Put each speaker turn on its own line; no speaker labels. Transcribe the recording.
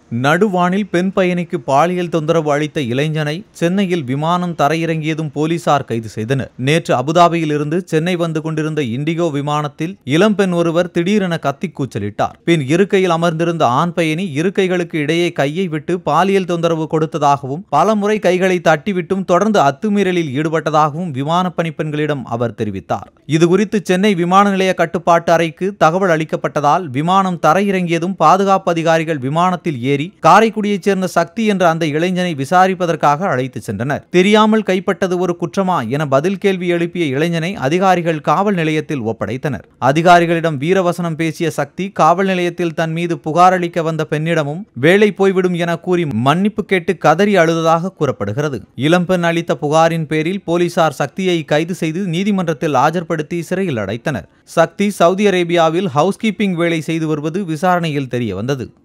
நடுவானில் பெண் பயணிக்கு பாலியல் தொந்தரவு அளித்த இளைஞனை சென்னையில் விமானம் தரையிறங்கியதும் போலீசார் கைது செய்தனர் நேற்று அபுதாபியில் இருந்து சென்னை வந்து கொண்டிருந்த இண்டிகோ விமானத்தில் இளம்பெண் ஒருவர் திடீரென கத்திக் கூச்சலிட்டார் பின் இருக்கையில் அமர்ந்திருந்த ஆண் பயணி இருக்கைகளுக்கு இடையே கையை விட்டு பாலியல் தொந்தரவு கொடுத்ததாகவும் பலமுறை கைகளை தட்டிவிட்டும் தொடர்ந்து அத்துமீறலில் ஈடுபட்டதாகவும் விமான பணிப்பெண்களிடம் அவர் தெரிவித்தார் இதுகுறித்து சென்னை விமான நிலைய கட்டுப்பாட்டு அறைக்கு தகவல் அளிக்கப்பட்டதால் விமானம் தரையிறங்கியதும் பாதுகாப்பு அதிகாரிகள் விமானத்தில் ஏறி காரைக்குடியைச் சேர்ந்த சக்தி என்ற அந்த இளைஞனை விசாரிப்பதற்காக அழைத்துச் சென்றனர் தெரியாமல் கைப்பட்டது ஒரு குற்றமா என பதில் கேள்வி எழுப்பிய இளைஞனை அதிகாரிகள் காவல் நிலையத்தில் ஒப்படைத்தனர் அதிகாரிகளிடம் வீரவசனம் பேசிய சக்தி காவல் நிலையத்தில் தன் மீது புகார் அளிக்க வந்த பெண்ணிடமும் வேலை போய்விடும் என கூறி மன்னிப்பு கேட்டு கதறி அழுததாக கூறப்படுகிறது இளம்பெண் அளித்த புகாரின் பேரில் போலீசார் சக்தியை கைது செய்து நீதிமன்றத்தில் ஆஜர்படுத்தி சிறையில் அடைத்தனர் சக்தி சவுதி அரேபியாவில் ஹவுஸ்கீப்பிங் வேலை செய்து வருவது விசாரணையில் தெரிய வந்தது